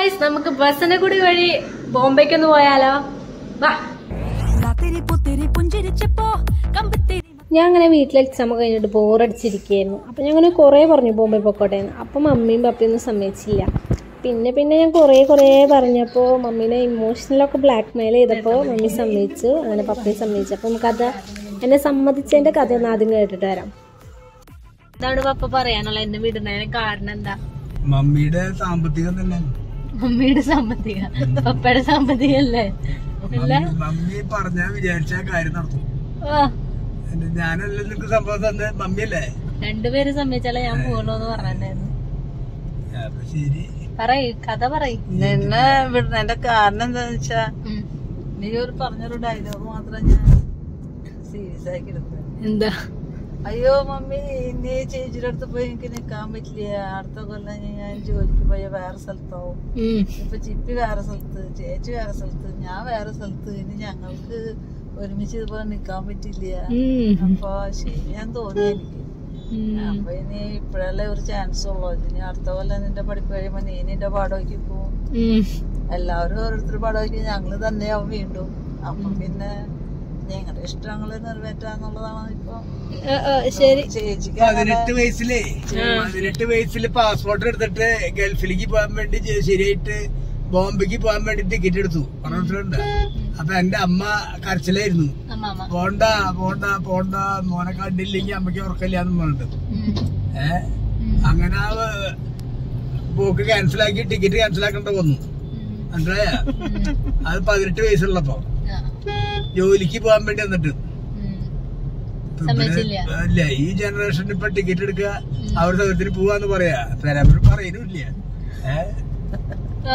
Guys നമുക്ക് ബസ്സിനെ കൂടി വഴി ബോംബെക്കൊന്ന് പോയാലോ വാ രാത്രി പുത്തിരി പുഞ്ചിരിച്ചപ്പോ കമ്പത്തിരി ഞാൻ അങ്ങനെ വീട്ടിൽ എക്സാം കഴിഞ്ഞിട്ട് ബോറടിച്ചിരിക്കുകയായിരുന്നു അപ്പം ഞാൻ അങ്ങനെ കുറേ പറഞ്ഞു ബോംബെ പൊക്കോട്ടെ എന്ന് അപ്പം മമ്മിയും പപ്പയൊന്നും സമ്മതിച്ചില്ല പിന്നെ പിന്നെ ഞാൻ കുറേ കുറേ പറഞ്ഞപ്പോൾ മമ്മീനെ ഇമോഷണലൊക്കെ ബ്ലാക്ക് മെയിൽ ചെയ്തപ്പോൾ മമ്മി സമ്മതിച്ചു അങ്ങനെ പപ്പയും സമ്മതിച്ചു അപ്പം നമുക്കത് എന്നെ സമ്മതിച്ചതിൻ്റെ കഥ ഒന്ന് ആദ്യം കേട്ടിട്ട് വരാം എന്താണ് പപ്പ പറയാനുള്ള എന്നെ വിടുന്നതിന് കാരണം എന്താ മമ്മിയുടെ സാമ്പത്തികം തന്നെ മമ്മിയുടെ സാമ്പത്തിക പപ്പയുടെ സാമ്പത്തികല്ലേ മമ്മി- മമ്മി പറഞ്ഞാ വിചാരിച്ച കാര്യം നടത്തും ആ എന്റെ ഞാനല്ല നിനക്ക് സംഭവം തന്നെ മമ്മിയല്ലേ രണ്ടുപേരും സമ്മതിച്ചാലേ ഞാൻ പോകുള്ളൂ എന്ന് പറഞ്ഞിട്ടുണ്ടായിരുന്നു അപ്പൊ ശരി പറയ് കഥ പറയ് നിന്നെ വിടുന്നതിന്റെ കാരണം എന്താന്ന് വെച്ചാ ഉം. നീ ഒരു പറഞ്ഞൊരു ഡയലോഗ് മാത്രം ഞാൻ സീരിയസ് ആക്കി എടുത്തത് എന്താ അയ്യോ മമ്മി നീ ചേച്ചിയുടെ അടുത്ത് പോയി എനിക്ക് നിക്കാൻ പറ്റില്ല അടുത്ത കൊല്ലം ഞാൻ ജോലിക്ക് പോയ വേറെ സ്ഥലത്താവും ഉം. ഇപ്പൊ ചിപ്പി വേറെ സ്ഥലത്ത് ചേച്ചി വേറെ സ്ഥലത്ത് ഞാൻ വേറെ സ്ഥലത്ത് ഇനി ഞങ്ങൾക്ക് ഒരുമിച്ച് ഇതുപോലെ നിക്കാൻ പറ്റില്ല ഉം. അപ്പൊ ശരിയാന്ന് തോന്നി എനിക്ക് ഉം. അപ്പൊ ഇനി ഇപ്പഴല്ലേ ഒരു ചാൻസ് ഉള്ളൂ ഇനി അടുത്ത കൊല്ലം നിന്റെ പഠിപ്പ് കഴിയുമ്പോ നീ നിന്റെ പാടോക്കി പോവും ഉം. എല്ലാവരും ഓരോരുത്തർ പാടോക്കി ഞങ്ങള് തന്നെയാവും വീണ്ടും അപ്പൊ പിന്നെ ഞങ്ങളുടെ ഇഷ്ടങ്ങള് നിറവേറ്റാന്നുള്ളതാണ് ഇപ്പൊ ആ, ആ, ശരി ചേച്ചിക്ക് പതിനെട്ട് വയസ്സിലേ പതിനെട്ട് വയസ്സിൽ പാസ്പോർട്ട് എടുത്തിട്ട് ഗൾഫിലേക്ക് പോകാൻ വേണ്ടി ചെ- ശരിയായിട്ട് ബോംബെക്ക് പോകാൻ വേണ്ടി ടിക്കറ്റ് എടുത്തു പറഞ്ഞിട്ടുണ്ട് അപ്പൊ എന്റെ അമ്മ കരച്ചിലായിരുന്നു അമ്മാമ പോണ്ട പോണ്ട പോണ്ട മോനെ കണ്ടില്ലെങ്കിൽ അമ്മയ്ക്ക് ഉറക്കല്ലാന്ന് പറഞ്ഞിട്ട് ഉം. ഏ അങ്ങനെ ആ വ- പോക്ക് ക്യാൻസൽ ആക്കി ടിക്കറ്റ് ക്യാൻസൽ ആക്കേണ്ട വന്നു മനസ്സിലായ അത് പതിനെട്ട് വയസ്സുള്ളപ്പോ ആ. ജോലിക്ക് പോകാൻ വേണ്ടി വന്നിട്ട് ഉം. ഇപ്പൊ സമ്മതിച്ചില്ല. ഇവിടെ- ഇല്ല ഈ ജനറേഷനിൽ ഇപ്പൊ ടിക്കറ്റ് എടുക്കുക അവർ സൗകര്യത്തിന് പോവാന്ന് പറയാ പേരാമ്പൂർ പറയുന്നില്ല ഏഹ് ആ.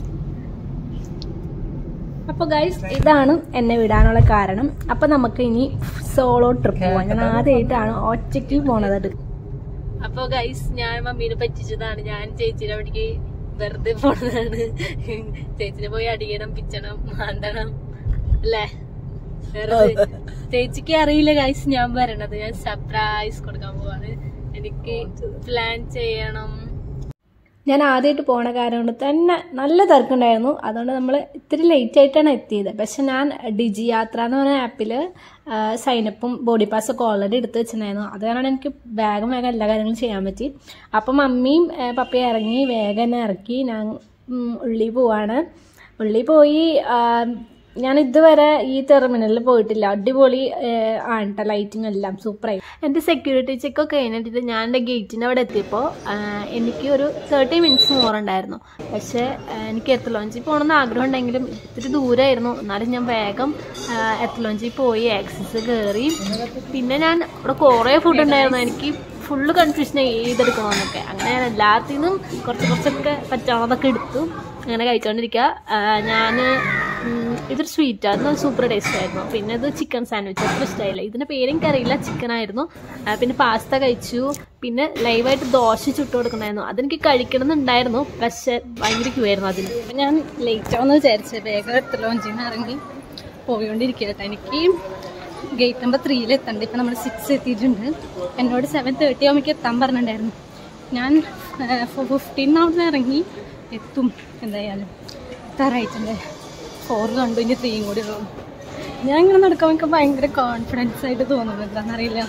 അപ്പൊ ഗൈസ് ഇതാണ് എന്നെ വിടാനുള്ള കാരണം അപ്പൊ നമുക്ക് ഇനി സോളോ ട്രിപ്പ് പോവാം ഞാൻ ആദ്യമായിട്ടാണ് ഒറ്റയ്ക്ക് പോണത് അപ്പൊ ഗൈസ് ഞാൻ മമ്മീനെ പറ്റിച്ചതാണ് ഞാൻ ചേച്ചിയുടെ അവിടേക്ക് വെറുതെ പോണതാണ് ചേച്ചിനെ പോയി അടിയണം പിച്ചണം മാന്തണം അല്ലേ വെറുതെ ചേച്ചിക്ക് അറിയില്ല ഗൈസ് ഞാൻ വരണത് ഞാൻ സർപ്രൈസ് കൊടുക്കാൻ പോവാണ് എനിക്ക് പ്ലാൻ ചെയ്യണം ഞാൻ ആദ്യമായിട്ട് പോണ കാരണം കൊണ്ട് തന്നെ നല്ല തിരക്കുണ്ടായിരുന്നു അതുകൊണ്ട് നമ്മൾ ഇത്തിരി ലേറ്റ് ആയിട്ടാണ് എത്തിയത് പക്ഷെ ഞാൻ ഡിജി യാത്ര എന്ന് പറഞ്ഞ ആപ്പിൽ സൈനപ്പും ബോഡി പാസ് ഒക്കെ ഓൾറെഡി എടുത്ത് വെച്ചിട്ടുണ്ടായിരുന്നു അത് കാരണം എനിക്ക് വേഗം വേഗം എല്ലാ കാര്യങ്ങളും ചെയ്യാൻ പറ്റി അപ്പം മമ്മിയും ആ, പപ്പയും ഇറങ്ങി വേഗം തന്നെ ഇറക്കി ഞാൻ ഉം, ഉള്ളി പോവാണ് ഉള്ളി പോയി ആ, ഞാൻ ഇതുവരെ ഈ ടെർമിനലിൽ പോയിട്ടില്ല അടിപൊളി ആണ് കേട്ടോ ലൈറ്റിംഗ് എല്ലാം സൂപ്പറായി എൻ്റെ സെക്യൂരിറ്റി ചെക്ക് ഒക്കെ കഴിഞ്ഞിട്ട് ഞാൻ എൻ്റെ ഗേറ്റിൻ്റെ അവിടെ എത്തിയപ്പോൾ എനിക്ക് ഒരു തേർട്ടി മിനിറ്റ്സ് മോർ ഉണ്ടായിരുന്നു പക്ഷേ ആ, എനിക്ക് എത്തലോഞ്ചിൽ പോകണമെന്ന് ആഗ്രഹം ഉണ്ടെങ്കിലും ഇത്തിരി ദൂരമായിരുന്നു എന്നാലും ഞാൻ വേഗം എത്തലോഞ്ചിൽ പോയി ആക്സസ് കയറി പിന്നെ ഞാൻ ഇവിടെ കുറേ ഫുഡ് ഉണ്ടായിരുന്നു എനിക്ക് ഫുള്ള് കൺഫ്യൂഷൻ ചെയ്തെടുക്കണമെന്നൊക്കെ അങ്ങനെ ഞാൻ എല്ലാത്തിൽ നിന്നും കുറച്ച് കുറച്ചൊക്കെ പറ്റാവുന്നതൊക്കെ എടുത്തു അങ്ങനെ കഴിച്ചുകൊണ്ടിരിക്കുക ഞാൻ ഇതൊരു സ്വീറ്റായിരുന്നു സൂപ്പർ ടേസ്റ്റ് ആയിരുന്നു പിന്നെ ഇത് ചിക്കൻ സാൻഡ്വിച്ച് അത്ര ഇഷ്ടമായില്ല ഇതിൻ്റെ പേര് എനിക്കറിയില്ല ചിക്കൻ ആയിരുന്നു ആ, പിന്നെ പാസ്ത കഴിച്ചു പിന്നെ ലൈവായിട്ട് ദോശ ചുട്ടു കൊടുക്കണമായിരുന്നു അതെനിക്ക് കഴിക്കണമെന്നുണ്ടായിരുന്നു പക്ഷെ ഭയങ്കര ക്യൂ ആയിരുന്നു അതിന് അപ്പം ഞാൻ ലേറ്റ് ആവുമെന്ന് വിചാരിച്ചത് വേഗം എടുത്ത് ലോഞ്ചിൽ നിന്ന് ഇറങ്ങി പോയിക്കൊണ്ടിരിക്കുക കേട്ടോ എനിക്ക് ഗേറ്റ് നമ്പർ ത്രീയിൽ എത്തണ്ട ഇപ്പം നമ്മൾ സിക്സ് എത്തിയിട്ടുണ്ട് എന്നോട് സെവൻ തേർട്ടി ആകുമ്പോൾ എത്താൻ പറഞ്ഞിട്ടുണ്ടായിരുന്നു ഞാൻ ഫിഫ്റ്റീൻ അവിടെ ഇറങ്ങി എത്തും എന്തായാലും എത്താറായിട്ടുണ്ട് ഫോർ കണ്ടു ഇനി ത്രീയും കൂടി ഉള്ളൂ ഞാൻ ഇങ്ങനെ നടക്കുമ്പോൾ എനിക്ക് ഭയങ്കര കോൺഫിഡൻസ് ആയിട്ട് തോന്നുന്നു എന്താണെന്നറിയില്ല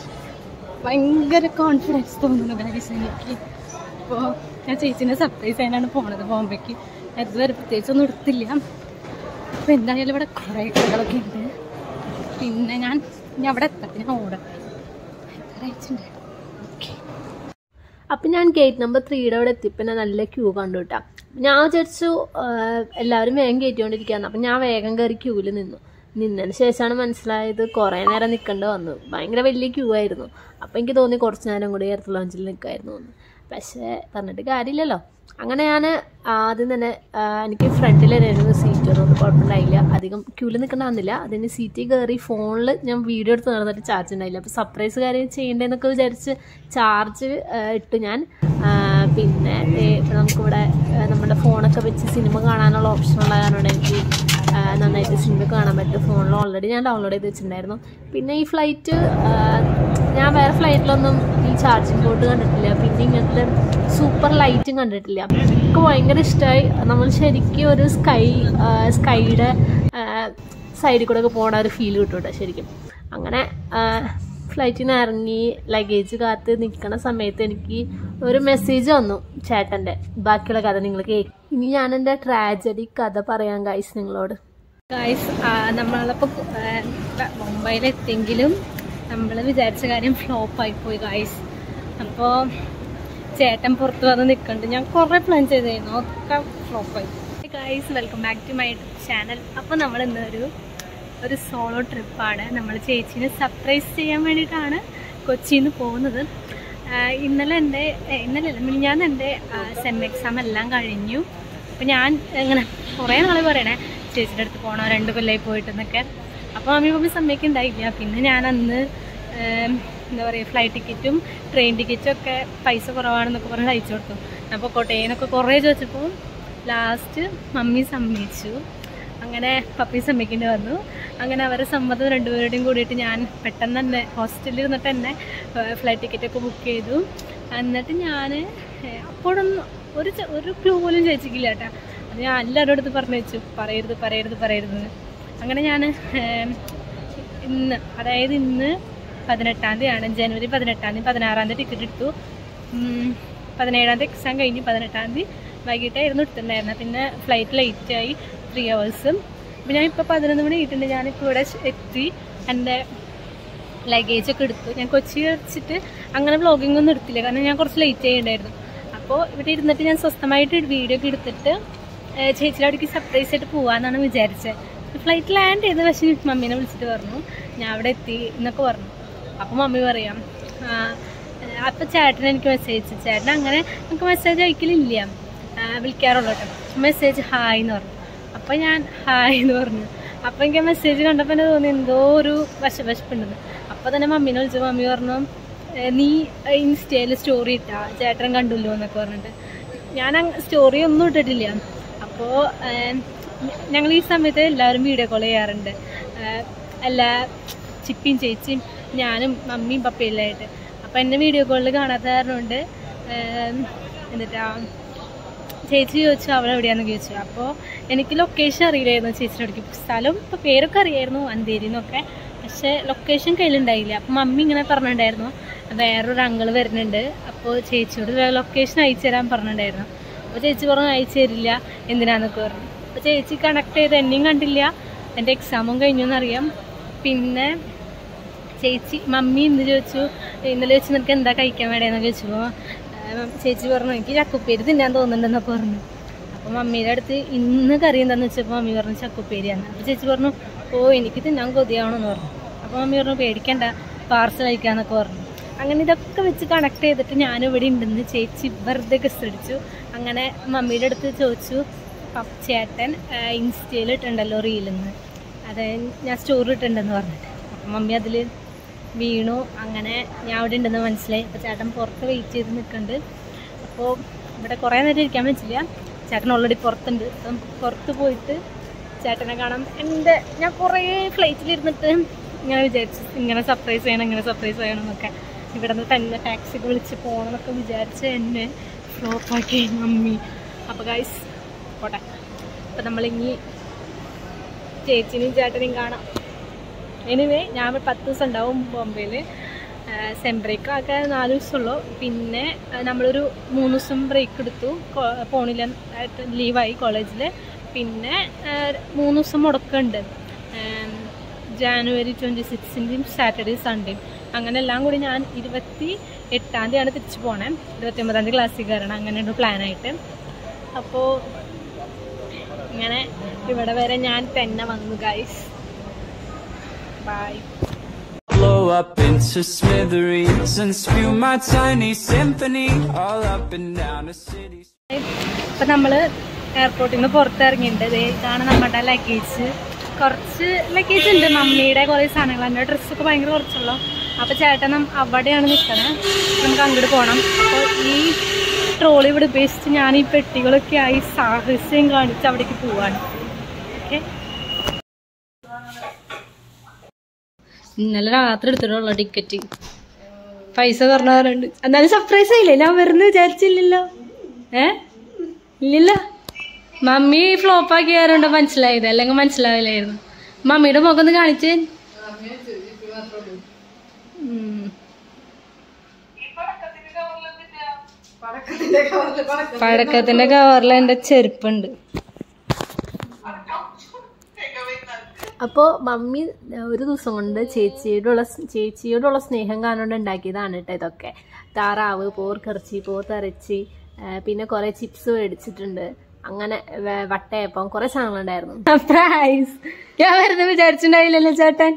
ഭയങ്കര കോൺഫിഡൻസ് തോന്നുന്നു ഗൈസ് എനിക്ക് അപ്പോൾ ഞാൻ ചേച്ചീനെ സർപ്രൈസ് ചെയ്യാനാണ് പോണത് ബോംബെക്ക് ഞാൻ ഇതുവരെ പ്രത്യേകിച്ച് ഒന്നും എടുത്തില്ല അപ്പോൾ എന്തായാലും ഇവിടെ കുറേ കടകളൊക്കെ ഉണ്ട് പിന്നെ ഞാൻ ഇനി അവിടെ എത്തട്ടെ ഞാൻ ഓടട്ടെ എത്രയായിട്ടുണ്ട് ഓക്കെ അപ്പം ഞാൻ ഗേറ്റ് നമ്പർ ത്രീയുടെ അവിടെ എത്തിയപ്പോൾ ഞാൻ നല്ല ക്യൂ കണ്ടു കേട്ടോ ഞാൻ വിചാരിച്ചു ആഹ്, എല്ലാവരും വേഗം കയറ്റിക്കൊണ്ടിരിക്കുകയാണ് അപ്പം ഞാൻ വേഗം കയറി ക്യൂവിൽ നിന്നു നിന്നതിന് ശേഷമാണ് മനസ്സിലായത് കുറേ നേരം നിൽക്കേണ്ടി വന്നു ഭയങ്കര വലിയ ക്യൂ ആയിരുന്നു അപ്പം എനിക്ക് തോന്നി കുറച്ച് നേരം കൂടി എർത്ത് ലോഞ്ചിൽ നിൽക്കായിരുന്നു എന്ന് പക്ഷേ പറഞ്ഞിട്ട് കാര്യമില്ലല്ലോ അങ്ങനെ ഞാൻ ആദ്യം തന്നെ ആ, എനിക്ക് ഫ്രണ്ടിലായിരുന്നു സീറ്റ് അതുകൊണ്ട് കുഴപ്പമുണ്ടായില്ല അധികം ക്യൂവിൽ നിൽക്കണമെന്നില്ല അതിന് സീറ്റിൽ കയറി ഫോണിൽ ഞാൻ വീഡിയോ എടുത്ത് നടന്നിട്ട് ചാർജ് ഉണ്ടായില്ല അപ്പോൾ സർപ്രൈസ് കാര്യം ചെയ്യേണ്ടതെന്നൊക്കെ വിചാരിച്ച് ചാർജ് ഇട്ട് ഞാൻ ആ, പിന്നെ ദേ ഇപ്പം നമുക്കിവിടെ ആ, നമ്മുടെ ഫോണൊക്കെ വെച്ച് സിനിമ കാണാനുള്ള ഓപ്ഷൻ ഉള്ള കാരണം എനിക്ക് ആ, നന്നായിട്ട് സിനിമ കാണാൻ പറ്റും ഫോണിൽ ഓൾറെഡി ഞാൻ ഡൗൺലോഡ് ചെയ്ത് വെച്ചിട്ടുണ്ടായിരുന്നു പിന്നെ ഈ ഫ്ലൈറ്റ് ഞാൻ വേറെ ഫ്ലൈറ്റിലൊന്നും ഈ ചാർജിങ് ബോർഡ് കണ്ടിട്ടില്ല പിന്നെ ഇങ്ങനത്തെ സൂപ്പർ ലൈറ്റും കണ്ടിട്ടില്ല എനിക്ക് ഭയങ്കര ഇഷ്ടമായി നമ്മൾ ശരിക്കും ഒരു സ്കൈ സ്കൈയുടെ സൈഡിൽ കൂടെ ഒക്കെ പോണ ഒരു ഫീൽ കിട്ടും കേട്ടോ ശരിക്കും അങ്ങനെ ഫ്ലൈറ്റിൽ നിന്ന് ഇറങ്ങി ലഗേജ് കാത്ത് നിൽക്കണ സമയത്ത് എനിക്ക് ഒരു മെസ്സേജ് വന്നു ചേട്ടൻ്റെ ബാക്കിയുള്ള കഥ നിങ്ങൾ കേൾക്കും ഇനി ഞാൻ എൻ്റെ ട്രാജഡി കഥ പറയാം ഗൈസ് നിങ്ങളോട് ഗൈസ് നമ്മളിപ്പോൾ മുംബൈയിലെത്തിയെങ്കിലും നമ്മൾ വിചാരിച്ച കാര്യം ഫ്ലോപ്പായി പോയി ഗൈസ് അപ്പോൾ ചേട്ടൻ പുറത്ത് വന്ന് നിൽക്കുന്നുണ്ട് ഞാൻ കുറേ പ്ലാൻ ചെയ്തായിരുന്നു ഒക്കെ ഫ്ലോപ്പായി guys welcome back to my channel അപ്പോൾ നമ്മൾ ഇന്നൊരു ഒരു സോളോ ട്രിപ്പാണ് നമ്മൾ ചേച്ചീനെ സർപ്രൈസ് ചെയ്യാൻ വേണ്ടിയിട്ടാണ് കൊച്ചിയിൽ നിന്ന് പോകുന്നത് ആഹ് ഇന്നലെ എൻ്റെ ഏ, ഇന്നലെ അല്ല മിനിഞ്ഞാന്ന് എൻ്റെ സെം എക്സാം എല്ലാം കഴിഞ്ഞു അപ്പം ഞാൻ ഇങ്ങനെ കുറേ നാൾ പറയണേ ചേച്ചിയുടെ അടുത്ത് പോകണോ രണ്ട് കൊല്ലമായി പോയിട്ടെന്നൊക്കെ അപ്പോൾ മമ്മി മമ്മി സമ്മതിക്കുണ്ടായില്ല പിന്നെ ഞാൻ അന്ന് ഏം, എന്താ പറയുക ഫ്ലൈറ്റ് ടിക്കറ്റും ട്രെയിൻ ടിക്കറ്റും ഒക്കെ പൈസ കുറവാണെന്നൊക്കെ പറഞ്ഞ് അയച്ചു കൊടുത്തു അപ്പോൾ കോട്ടയെന്നൊക്കെ കുറേ ചോദിച്ചപ്പോൾ ലാസ്റ്റ് മമ്മി സമ്മതിച്ചു അങ്ങനെ പപ്പി സമ്മതിക്കേണ്ടി വന്നു അങ്ങനെ അവരുടെ സമ്മതം രണ്ടുപേരുടെയും കൂടിയിട്ട് ഞാൻ പെട്ടെന്ന് തന്നെ ഹോസ്റ്റലിൽ ഇരുന്നിട്ട് തന്നെ ഫ്ലൈറ്റ് ടിക്കറ്റൊക്കെ ബുക്ക് ചെയ്തു എന്നിട്ട് ഞാൻ അപ്പോഴൊന്നും ഒരു ചെ- ഒരു ക്ലൂ പോലും ചോദിച്ചിട്ടില്ല കേട്ടോ അത് ഞാൻ എല്ലാവരുടെ അടുത്ത് പറഞ്ഞു വെച്ചു പറയരുത് പറയരുത് പറയരുത് എന്ന്. അങ്ങനെ ഞാൻ ഇന്ന് അതായത് ഇന്ന് പതിനെട്ടാം തീയതിയാണ് ജനുവരി പതിനെട്ടാം തീയതി പതിനാറാം തീയതി ടിക്കറ്റ് എടുത്തു ഉം, പതിനേഴാം തീയതി എക്സാം കഴിഞ്ഞ് പതിനെട്ടാം തീയതി വൈകിട്ടായിരുന്നു എടുത്തിട്ടുണ്ടായിരുന്നത് പിന്നെ ഫ്ലൈറ്റ് ലേറ്റായി ത്രീ ഹവേഴ്സ് അപ്പോൾ ഞാൻ ഇപ്പോൾ പതിനൊന്ന് മണി ആയിട്ടുണ്ട് ഞാനിപ്പോൾ ഇവിടെ എത്തി എൻ്റെ ലഗേജ് ഒക്കെ എടുത്തു ഞാൻ കൊച്ചി വെച്ചിട്ട് അങ്ങനെ വ്ളോഗിംഗ് ഒന്നും എടുത്തില്ല കാരണം ഞാൻ കുറച്ച് ലേറ്റ് ആയിട്ടുണ്ടായിരുന്നു അപ്പോൾ ഇവിടെ ഇരുന്നിട്ട് ഞാൻ സ്വസ്ഥമായിട്ട് വീഡിയോ ഒക്കെ എടുത്തിട്ട് ഏഹ് ചേച്ചിയുടെ അവിടേക്ക് സർപ്രൈസ് ആയിട്ട് പോകാമെന്നാണ് വിചാരിച്ചത് ഫ്ലൈറ്റ് ലാൻഡ് ചെയ്ത് പക്ഷേ മമ്മീനെ വിളിച്ചിട്ട് പറഞ്ഞു ഞാൻ അവിടെ എത്തി എന്നൊക്കെ പറഞ്ഞു അപ്പോൾ മമ്മി പറയാം അപ്പോൾ ചേട്ടൻ എനിക്ക് മെസ്സേജ് അയച്ചു ചേട്ടൻ അങ്ങനെ നമുക്ക് മെസ്സേജ് അയക്കലില്ല ആ, വിളിക്കാറുള്ളൂ കേട്ടോ മെസ്സേജ് ഹായ് എന്ന് പറഞ്ഞു അപ്പോൾ ഞാൻ ഹായ് എന്ന് പറഞ്ഞു അപ്പോൾ എനിക്ക് മെസ്സേജ് കണ്ടപ്പോൾ എനിക്ക് തോന്നി എന്തോ ഒരു വശവശപ്പുണ്ടെന്ന് അപ്പോൾ തന്നെ മമ്മീനെ വിളിച്ചു മമ്മി പറഞ്ഞു "ഏ, നീ ഇൻസ്റ്റയിൽ സ്റ്റോറി ഇട്ടാ ചേട്ടൻ കണ്ടുല്ലോ എന്നൊക്കെ പറഞ്ഞിട്ട് ഞാൻ സ്റ്റോറി ഒന്നും ഇട്ടിട്ടില്ല അപ്പോൾ ഞങ്ങൾ ഈ സമയത്ത് എല്ലാവരും വീഡിയോ കോൾ ചെയ്യാറുണ്ട് ഏ, എല്ലാ ചിപ്പിയും ചേച്ചിയും ഞാനും മമ്മിയും പപ്പയെല്ലാമായിട്ട് അപ്പോൾ എന്നെ വീഡിയോ കോളിൽ കാണാത്ത കാരണം കൊണ്ട് എന്നിട്ടാ ചേച്ചി ചോദിച്ചു അവൾ എവിടെയാന്ന് ചോദിച്ചു അപ്പോൾ എനിക്ക് ലൊക്കേഷൻ അറിയില്ലായിരുന്നു ചേച്ചിയുടെ അടുക്ക് സ്ഥലം ഇപ്പോൾ പേരൊക്കെ അറിയായിരുന്നു അന്തേരി എന്നൊക്കെ പക്ഷേ ലൊക്കേഷൻ കയ്യിലുണ്ടായില്ല അപ്പം മമ്മി ഇങ്ങനെ പറഞ്ഞിട്ടുണ്ടായിരുന്നു വേറൊരു അങ്കിൾ വരുന്നുണ്ട് അപ്പോൾ ചേച്ചിയോട് ലൊക്കേഷൻ അയച്ചു തരാൻ പറഞ്ഞിട്ടുണ്ടായിരുന്നു അപ്പോൾ ചേച്ചി പറഞ്ഞു അയച്ചു തരില്ല എന്തിനാന്നൊക്കെ പറഞ്ഞു അപ്പോൾ ചേച്ചി കണക്ട് ചെയ്ത് എന്നെയും കണ്ടില്ല എൻ്റെ എക്സാമും കഴിഞ്ഞു എന്നറിയാം പിന്നെ ചേച്ചി മമ്മി ഇന്ന് ചോദിച്ചു ഇന്നലെ ചോദിച്ചു നിനക്ക് എന്താ കഴിക്കാൻ വേണ്ടതെന്ന് ചോദിച്ചപ്പോൾ ചേച്ചി പറഞ്ഞു എനിക്ക് ചക്കുപ്പേരി തിന്നാൻ തോന്നുന്നുണ്ടെന്നൊക്കെ പറഞ്ഞു അപ്പോൾ മമ്മീയുടെ അടുത്ത് ഇന്ന് കറി എന്താന്ന് വെച്ചപ്പോൾ മമ്മി പറഞ്ഞു ചക്കുപ്പേരിയാണ് അപ്പോൾ ചേച്ചി പറഞ്ഞു ഓ എനിക്ക് തിന്നാൻ കൊതിയാവണമെന്ന് പറഞ്ഞു അപ്പോൾ മമ്മി പറഞ്ഞു പേടിക്കണ്ട പാർസൽ അയക്കാന്നൊക്കെ പറഞ്ഞു അങ്ങനെ ഇതൊക്കെ വെച്ച് കണക്ട് ചെയ്തിട്ട് ഞാനും ഇവിടെ ഉണ്ടെന്ന് ചേച്ചി വെറുതെ ഗസ് അടിച്ചു അങ്ങനെ മമ്മിയുടെ അടുത്ത് ചോദിച്ചു പപ്പ- ചേട്ടൻ ഇൻസ്റ്റയിൽ ഇട്ടുണ്ടല്ലോ റീലെന്ന് അത് ഞാൻ സ്റ്റോറി ഇട്ടുണ്ടെന്ന് പറഞ്ഞിട്ട് അപ്പം മമ്മി അതിൽ വീണു അങ്ങനെ ഞാൻ അവിടെ ഉണ്ടെന്ന് മനസ്സിലായി അപ്പോൾ ചേട്ടൻ പുറത്ത് വെയിറ്റ് ചെയ്ത് നിൽക്കുന്നുണ്ട് അപ്പോൾ ഇവിടെ കുറേ നേരം ഇരിക്കാൻ പറ്റില്ല ചേട്ടൻ ഓൾറെഡി പുറത്തുണ്ട് അപ്പം പുറത്ത് പോയിട്ട് ചേട്ടനെ കാണാം എൻ്റെ ഞാൻ കുറേ ഫ്ലൈറ്റിലിരുന്നിട്ട് ഇങ്ങനെ വിചാരിച്ചു ഇങ്ങനെ സർപ്രൈസ് ചെയ്യണം ഇങ്ങനെ സർപ്രൈസ് ചെയ്യണം എന്നൊക്കെ ഇവിടെ നിന്ന് തന്നെ ടാക്സി ഒക്കെ വിളിച്ച് പോകണം എന്നൊക്കെ വിചാരിച്ച് എന്നെ ഫ്ലോപ്പാക്കി മമ്മി അപ്പോൾ ഗൈസ് പോട്ടെ അപ്പം നമ്മളിനി ചേച്ചിനെയും ചേട്ടനെയും കാണാം എനിവേ ഞാൻ ഒരു പത്ത് ദിവസം ഉണ്ടാവും ബോംബെയിൽ സെം ബ്രേക്ക് ആകെ നാല് ദിവസമുള്ളൂ പിന്നെ ആ, നമ്മളൊരു മൂന്ന് ദിവസം ബ്രേക്ക് എടുത്തു കോ- പോണില്ല ആയിട്ട് ലീവായി കോളേജിൽ പിന്നെ ആ, മൂന്ന് ദിവസം മുടക്കുണ്ട് ആം, ജാനുവരി ട്വൻറ്റി സിക്സിൻ്റെയും സാറ്റർഡേ സൺഡേയും അങ്ങനെ എല്ലാം കൂടി ഞാൻ ഇരുപത്തി എട്ടാം തീയതിയാണ് തിരിച്ചു പോണേ ഇരുപത്തി ഒമ്പതാം തീയതി ക്ലാസ്സിൽ കയറണം അങ്ങനെയാണ് പ്ലാനായിട്ട് അപ്പോൾ ഇങ്ങനെ ഇവിടെ വരെ ഞാൻ തന്നെ വന്നു guys bye blow up into smithereens and spew my tiny symphony all up and down the city. ഇപ്പം നമ്മൾ എയർപോർട്ടിൽ നിന്ന് പുറത്തിറങ്ങിയിട്ടുണ്ട് ദേ ഇതാണ് നമ്മുടെ ലഗേജ് കുറച്ച് ലഗേജ് ഉണ്ട് മമ്മിയുടെ കുറേ സാധനങ്ങൾ എൻ്റെ ഡ്രസ്സൊക്കെ ഭയങ്കര കുറച്ചുള്ളൂ അപ്പോൾ ചേട്ടൻ നം- അവിടെയാണ് നിൽക്കണേ നമുക്ക് അങ്ങോട്ട് പോകണം അപ്പോൾ ഈ ട്രോളി ഇവിടെ ഉപേക്ഷിച്ച് ഞാൻ ഈ പെട്ടികളൊക്കെ ആയി സാഹസ്യം കാണിച്ച് അവിടേക്ക് പോവാണ് ഓക്കെ ഇന്നലെ രാത്രി എടുത്തിട്ടുള്ള ടിക്കറ്റ് പൈസ തുറന്നവരുണ്ട് എന്നാലും സർപ്രൈസ് ആയില്ലേ ഞാൻ വരുന്ന വിചാരിച്ചില്ലല്ലോ ഏ ഇല്ലല്ലോ മമ്മി ഫ്ലോപ്പ് ആക്കിയാറുണ്ട് മനസ്സിലായത് അല്ലെങ്കിൽ മനസ്സിലാവില്ലായിരുന്നു മമ്മിയുടെ മുഖം ഒന്ന് കാണിച്ചേ ഉം. പഴക്കത്തിന്റെ കവറിൽ എന്റെ ചെരുപ്പുണ്ട് അപ്പോൾ മമ്മി ഒരു ദിവസം കൊണ്ട് ചേച്ചിയോടുള്ള ചേച്ചിയോടുള്ള സ്നേഹം കാണുകൊണ്ട് ഉണ്ടാക്കിയതാണ് കേട്ടോ ഇതൊക്കെ താറാവ് പോർക്കിറച്ചി പോത്തിറച്ചി ആ, പിന്നെ കുറെ ചിപ്സ് മേടിച്ചിട്ടുണ്ട് അങ്ങനെ വെ- വട്ടയപ്പം കുറെ സാധനങ്ങളുണ്ടായിരുന്നു പ്രൈസ് ഞാൻ വരുന്ന വിചാരിച്ചിട്ടുണ്ടായില്ലല്ലോ ചേട്ടൻ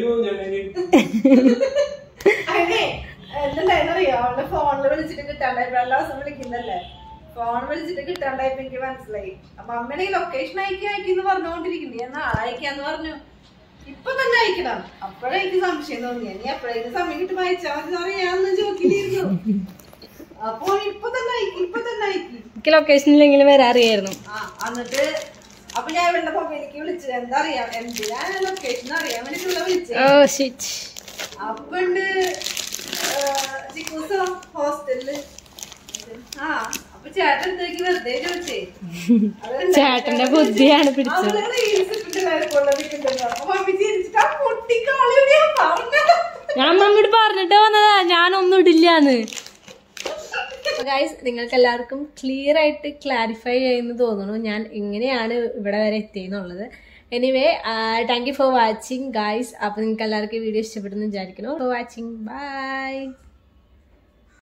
എന്തുണ്ടായിരുന്നറിയോ അവളുടെ ഫോണിൽ വിളിച്ചിട്ട് കിട്ടാണ്ടായപ്പോ എല്ലാ ദിവസം വിളിക്കുന്നല്ലേ ഫോൺ വിളിച്ചിട്ട് കിട്ടാണ്ടായപ്പോ എനിക്ക് മനസ്സിലായി അപ്പൊ അമ്മയുടെ ലൊക്കേഷൻ അയക്കി അയക്കിന്ന് പറഞ്ഞുകൊണ്ടിരിക്കുന്നു ഞാൻ നാളെ അയക്കാന്ന് പറഞ്ഞു ഇപ്പൊ തന്നെ അയക്കണം അപ്പോഴേ എനിക്ക് സംശയം തോന്നിയ നീ എപ്പോഴേക്കും സമയം കിട്ടുമ്പോ അയച്ചാ മതി എന്ന് അറിയാന്ന് ചോദിക്കില്ലായിരുന്നു അപ്പൊ ഇപ്പൊ തന്നെ അയക്കി ഇപ്പൊ തന്നെ അയക്കി എനിക്ക് ലൊക്കേഷനിലെങ്കിലും വരാൻ അറിയായിരുന്നു ആ എന്നിട്ട് അപ്പൊ ഞാൻ ഇവളുടെ മൊബൈലിലേക്ക് വിളിച്ചത് എന്താ അറിയാം എന്തിനാ ലൊക്കേഷൻ അറിയാൻ വേണ്ടിട്ടുള്ള വിളിച്ചത് ഓ ഷിറ്റ് അപ്പണ്ട് ചിക്കൂസ് ഹോസ്റ്റലില് ആ അപ്പൊ ചേട്ടൻ എടുത്തേക്ക് വെറുതെ ചോദിച്ചേ അതുകൊണ്ട് ചേട്ടന്റെ ബുദ്ധിയാണ് പിടിച്ചത് അവള് reels ഇട്ടിട്ടുണ്ടായിരുന്നു കൊണ്ട് നിൽക്കുന്നുണ്ടോ. അപ്പൊ അമ്മി ചിരിച്ചിട്ട് ആ പൊട്ടിക്കാളിയോട് ഞാൻ പറഞ്ഞത്. ഞാൻ മമ്മിയോട് പറഞ്ഞിട്ട് വന്നതാ ഞാനൊന്നും ഇടില്ലാന്ന് ഗൈസ് നിങ്ങൾക്ക് എല്ലാവർക്കും ക്ലിയർ ആയിട്ട് ക്ലാരിഫൈ ചെയ്യുന്നു തോന്നുന്നു ഞാൻ എങ്ങനെയാണ് ഇവിടെ വരെ എത്തിയെന്നുള്ളത് anyway thank you for watching guys അപ്പോൾ നിങ്ങൾക്ക് എല്ലാവർക്കും വീഡിയോ ഇഷ്ടപ്പെടുന്നു വിചാരിക്കുന്നു ഫോർ വാച്ചിങ് ബൈ